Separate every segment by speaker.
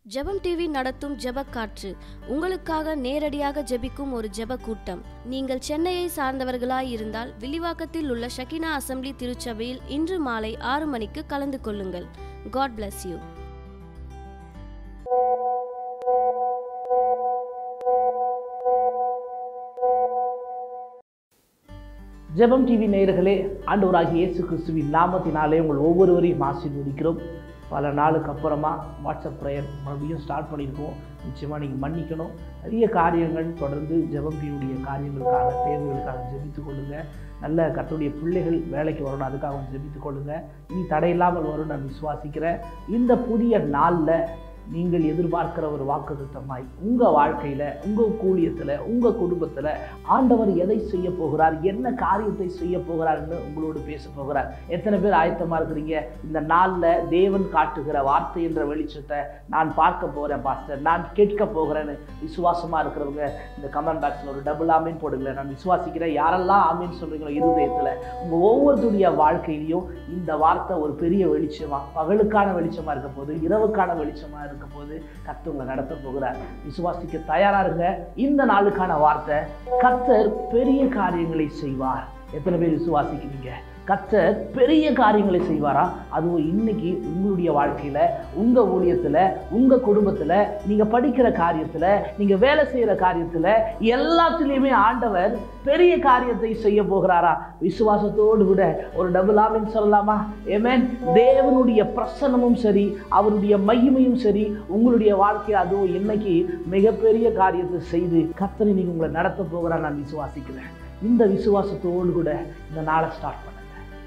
Speaker 1: ஜெபம் டிவி நடத்தும் ஜெப காற்று உங்களுக்காக நேரடியாக ஜெபிக்கும் ஒரு ஜெப கூட்டம் நீங்கள் சென்னையை சார்ந்தவர்களாய் இருந்தால் வில்லிவாக்கத்தில் உள்ள ஷகினா அசெம்பிளி திருச்சபையில் இன்று மாலை ஆறு மணிக்கு கலந்து கொள்ளுங்கள் God bless you
Speaker 2: Jebam TV நேயர்களே ஆண்டவராகிய இயேசு கிறிஸ்துவின் நாமத்தினாலே உங்கள் ஒவ்வொருவரையும் ஆசீர்வதிக்கிறோம் பல நாளுக்கு அப்புறமா வாட்ஸ்அப் ப்ரேயர் மறுபடியும் ஸ்டார்ட் பண்ணியிருக்கோம் நிச்சயமாக நீங்கள் மன்னிக்கணும் நிறைய காரியங்கள் தொடர்ந்து ஜெபம் டிவியுடைய காரியங்களுக்காக தேவைகளுக்காக ஜெபித்து கொள்ளுங்க நல்ல கர்த்தருடைய பிள்ளைகள் வேலைக்கு வரணும் அதுக்காக ஜெபித்து கொள்ளுங்க இனி தடையில்லாமல் வரும் நான் விசுவாசிக்கிறேன் இந்த புதிய நாளில் நீங்கள் எதிர்பார்க்கிற ஒரு வாக்குத்தமாய் உங்கள் வாழ்க்கையில் உங்கள் கூலியத்தில் உங்கள் குடும்பத்தில் ஆண்டவர் எதை செய்ய போகிறார் என்ன காரியத்தை செய்ய போகிறார்னு உங்களோடு பேச போகிறார் எத்தனை பேர் ஆயத்தமாக இருக்கிறீங்க இந்த நாளில் தேவன் காட்டுகிற வார்த்தை என்ற வெளிச்சத்தை நான் பார்க்க போகிறேன் பாஸ்டர் நான் கேட்க போகிறேன்னு விசுவாசமாக இருக்கிறவங்க இந்த கமெண்ட் பாக்ஸில் ஒரு டபுள் ஆமீன் போடுங்களேன் நான் விசுவாசிக்கிறேன் யாரெல்லாம் ஆமீன் சொல்கிறீங்களோ இருதயத்தில் உங்கள் ஒவ்வொருத்தருடைய வாழ்க்கையிலையும் இந்த வார்த்தை ஒரு பெரிய வெளிச்சமாக பகலுக்கான வெளிச்சமாக இருக்க போது இரவுக்கான வெளிச்சமாக இருக்க போது கர்த்தர் உங்களை நடத்த போகிறார் விசுவாசிக்க தயாரா இருங்க இந்த நாளுக்கான வார்த்தை கர்த்தர் பெரிய காரியங்களை செய்வார் எத்தனை பேர் விசுவாசிக்கிறீங்க கர்த்தர் பெரிய காரியங்களை செய்வாரா அதுவும் இன்னைக்கு உங்களுடைய வாழ்க்கையில் உங்கள் ஊழியத்தில் உங்கள் குடும்பத்தில் நீங்கள் படிக்கிற காரியத்தில் நீங்கள் வேலை செய்கிற காரியத்தில் எல்லாத்துலேயுமே ஆண்டவர் பெரிய காரியத்தை செய்ய போகிறாரா விசுவாசத்தோடு கூட ஒரு டபுள் ஆமின்னு சொல்லலாமா ஏமேன் தேவனுடைய பிரசன்னமும் சரி அவருடைய மகிமையும் சரி உங்களுடைய வாழ்க்கை அதுவும் இன்னைக்கு மிகப்பெரிய காரியத்தை செய்து கர்த்தர் இன்னைக்கு உங்களை நடத்த போகிறா நான் விசுவாசிக்கிறேன் இந்த விசுவாசத்தோடு கூட இந்த நாளை ஸ்டார்ட் பண்ணுங்க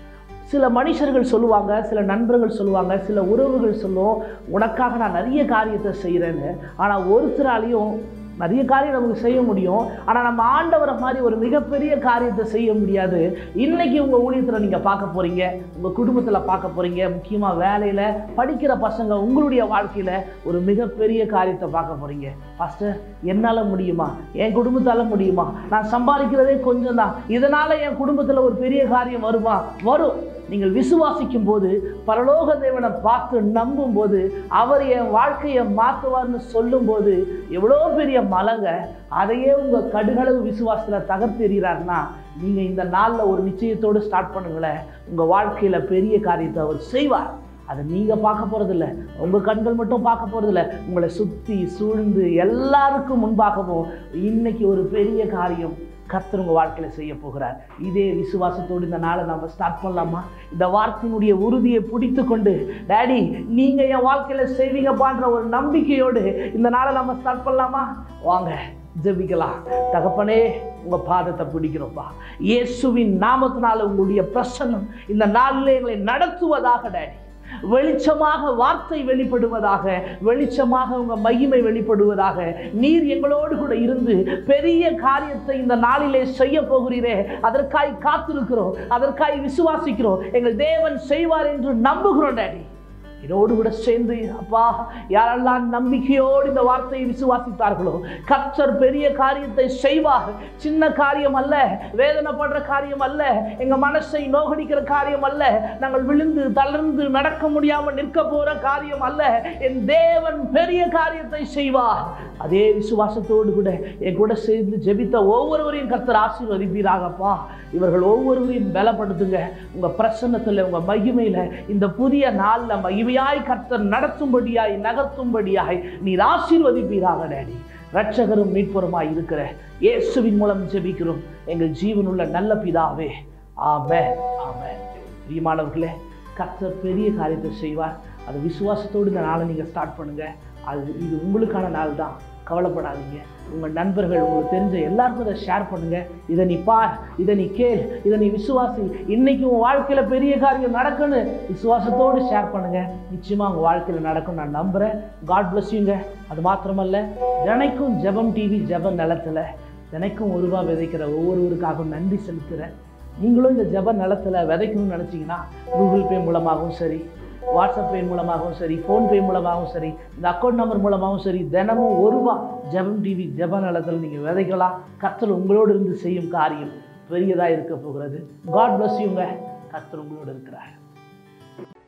Speaker 2: சில மனுஷர்கள் சொல்லுவாங்க சில நண்பர்கள் சொல்லுவாங்க சில உறவுகள் சொல்லும் உனக்காக நான் நிறைய காரியத்தை செய்கிறேன்னு ஆனால் ஒருத்தராலையும் நிறைய காரியம் நமக்கு செய்ய முடியும் ஆனால் நம்ம ஆண்டவரை மாதிரி ஒரு மிகப்பெரிய காரியத்தை செய்ய முடியாது இன்னைக்கு உங்கள் ஊழியத்தில் நீங்கள் பார்க்க போகிறீங்க உங்கள் குடும்பத்தில் பார்க்க போகிறீங்க முக்கியமாக வேலையில் படிக்கிற பசங்க உங்களுடைய வாழ்க்கையில் ஒரு மிகப்பெரிய காரியத்தை பார்க்க போகிறீங்க பாஸ்டர் என்னால் முடியுமா என் குடும்பத்தால் முடியுமா நான் சம்பாதிக்கிறதே கொஞ்சம் தான் இதனால் என் குடும்பத்தில் ஒரு பெரிய காரியம் வருமா வரும் நீங்கள் விசுவாசிக்கும் போது பரலோக தேவனை பார்த்து நம்பும் போது அவர் என் வாழ்க்கையை மாற்றுவார்னு சொல்லும்போது எவ்வளோ பெரிய மலைங்க அதையே உங்கள் கடுகளவு விசுவாசத்தில் தகர்த்தெறிகிறார்னா நீங்கள் இந்த நாளில் ஒரு நிச்சயத்தோடு ஸ்டார்ட் பண்ணுங்களேன் உங்கள் வாழ்க்கையில் பெரிய காரியத்தை அவர் செய்வார் அதை நீங்கள் பார்க்க போகிறதில்ல உங்கள் கண்கள் மட்டும் பார்க்க போகிறதில்ல உங்களை சுற்றி சூழ்ந்து எல்லாருக்கும் முன்பாகவும் இன்னைக்கு ஒரு பெரிய காரியம் கர்த்தர் உங்கள் வாழ்க்கையில் செய்ய போகிறார் இதே விசுவாசத்தோடு இந்த நாளை நம்ம ஸ்டார்ட் பண்ணலாமா இந்த வார்த்தையினுடைய உறுதியை பிடித்து கொண்டு டேடி நீங்கள் என் வாழ்க்கையில் செய்வீங்கப்பான்ற ஒரு நம்பிக்கையோடு இந்த நாளை நம்ம ஸ்டார்ட் பண்ணலாமா வாங்க ஜெபிக்கலாம் தகப்பனே உங்கள் பாதத்தை பிடிக்கிறோம்ப்பா இயேசுவின் நாமத்தினால உங்களுடைய பிரசன்னம் இந்த நாளில் எங்களை நடத்துவதாக டேடி வெளிச்சமாக வார்த்தை வெளிப்படுவதாக வெளிச்சமாக உங்க மகிமை வெளிப்படுவதாக நீர் எங்களோடு கூட இருந்து பெரிய காரியத்தை இந்த நாளிலே செய்ய போகிறீரே அதற்காய் காத்திருக்கிறோம் அதற்காய் விசுவாசிக்கிறோம் எங்கள் தேவன் செய்வார் என்று நம்புகிறோம் டேடி இதோடு கூட சேர்ந்து அப்பா யாரெல்லாம் நம்பிக்கையோடு இந்த வார்த்தையை விசுவாசித்தார்களோ கர்த்தர் பெரிய காரியத்தை செய்வார் சின்ன காரியம் அல்ல வேதனைப்படுற காரியம் அல்ல எங்க மனசை நோகடிக்கிற காரியம் அல்ல நாங்கள் விழுந்து தளர்ந்து நடக்க முடியாமல் நிற்க போற காரியம் அல்ல என் தேவன் பெரிய காரியத்தை செய்வார் அதே விசுவாசத்தோடு கூட என் கூட சேர்ந்து ஜெபித்த ஒவ்வொருவரையும் கர்த்தர் ஆசீர்வதிப்பீராகப்பா இவர்கள் ஒவ்வொருவரையும் பலப்படுத்துங்க உங்க பிரசன்னத்தில் உங்க மகிமையில இந்த புதிய நாள்ல மகிமையாய் கர்த்தர் நடத்தும்படியாய் நகர்த்தும்படியாய் நீர் ஆசீர்வதிப்பீராக டேடி ரட்சகரும் மீட்பருமாய் இருக்கிற இயேசுவின் மூலம் ஜெபிக்கிறோம் எங்கள் ஜீவனுள்ள நல்ல பிதாவே ஆமே ஆமே பிரியமானவர்களே கர்த்தர் பெரிய காரியத்தை செய்வார் அது விசுவாசத்தோடு இந்த நாளை நீங்கள் ஸ்டார்ட் பண்ணுங்க அது இது உங்களுக்கான நாள் தான் கவலைப்படாதீங்க உங்கள் நண்பர்கள் உங்களுக்கு தெரிஞ்ச எல்லாருக்கும் இதை ஷேர் பண்ணுங்கள் இதை நீ பார் இதை நீ கேள் இதை நீ விசுவாசி இன்னைக்கு உன் வாழ்க்கையில் பெரிய காரியம் நடக்குன்னு விசுவாசத்தோடு ஷேர் பண்ணுங்கள் நிச்சயமாக உங்கள் வாழ்க்கையில் நடக்கும் நான் நம்புகிறேன் காட் பிளஸ்யூங்க அது மாத்திரமல்ல தினைக்கும் ஜெபம் டிவி ஜெப நிலத்தில் தினைக்கும் ஒரு ரூபா விதைக்கிற ஒவ்வொருவருக்காகவும் நன்றி செலுத்துகிறேன் நீங்களும் இந்த ஜெப நிலத்தில் விதைக்கணும்னு நினச்சிங்கன்னா கூகுள் பே மூலமாகவும் சரி வாட்ஸ்அப் பே மூலமாகவும் சரி ஃபோன்பே மூலமாகவும் சரி இந்த அக்கௌண்ட் நம்பர் மூலமாகவும் சரி தினமும் ஒரு ரூபா ஜெபம் டிவி ஜெப நிலத்தில் நீங்கள் விதைக்கலாம் கர்த்தர் உங்களோடு இருந்து செய்யும் காரியம் பெரியதாக இருக்க போகிறது காட் பிளஸ் யூங்க கர்த்தர் உங்களோடு இருக்கிறார்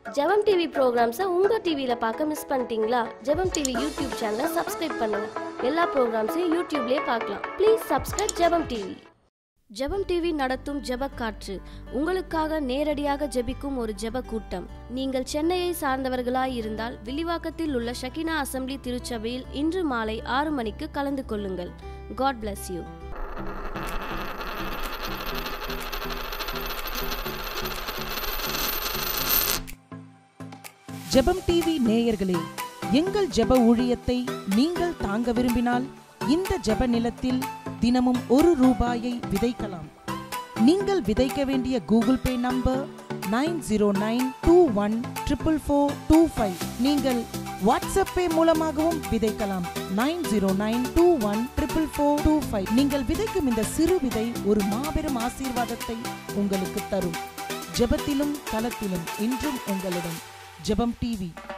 Speaker 1: ஜெபம் டிவி ப்ரோக்ராம்ஸை உங்கள் டிவியில் பார்க்க மிஸ் பண்ணிட்டீங்களா ஜெபம் டிவி யூடியூப் சேனலை சப்ஸ்கிரைப் பண்ணுங்க எல்லா ப்ரோக்ராம்ஸையும் யூடியூப்லேயே பார்க்கலாம் please subscribe Jebam TV Jebam TV நடத்தும் ஜெபக் காற்று உங்களுக்காக நேரடியாக ஜெபிக்கும் ஒரு ஜெப கூட்டம் நீங்கள் சென்னையை சார்ந்தவர்களாய் இருந்தால் வில்லிவாக்கத்தில் உள்ள ஷகினா அசெம்பிளி திருச்சபையில் இன்று மாலை ஆறு மணிக்கு கலந்து கொள்ளுங்கள் God bless you
Speaker 3: Jebam TV நேயர்களே எங்கள் ஜெப ஊழியத்தை நீங்கள் தாங்க விரும்பினால் இந்த ஜெப நிலத்தில் தினமும் ஒரு ரூபாயை விதைக்கலாம் நீங்கள் விதைக்க வேண்டிய Google Pay number nine zero nine two one triple four two five நீங்கள் வாட்ஸ்அப் பே மூலமாகவும் விதைக்கலாம் nine zero nine two one triple four two five நீங்கள் விதைக்கும் இந்த சிறு விதை ஒரு மாபெரும் ஆசீர்வாதத்தை உங்களுக்கு தரும் ஜெபத்திலும் களத்திலும் இன்றும் உங்களுடன் ஜெபம் டிவி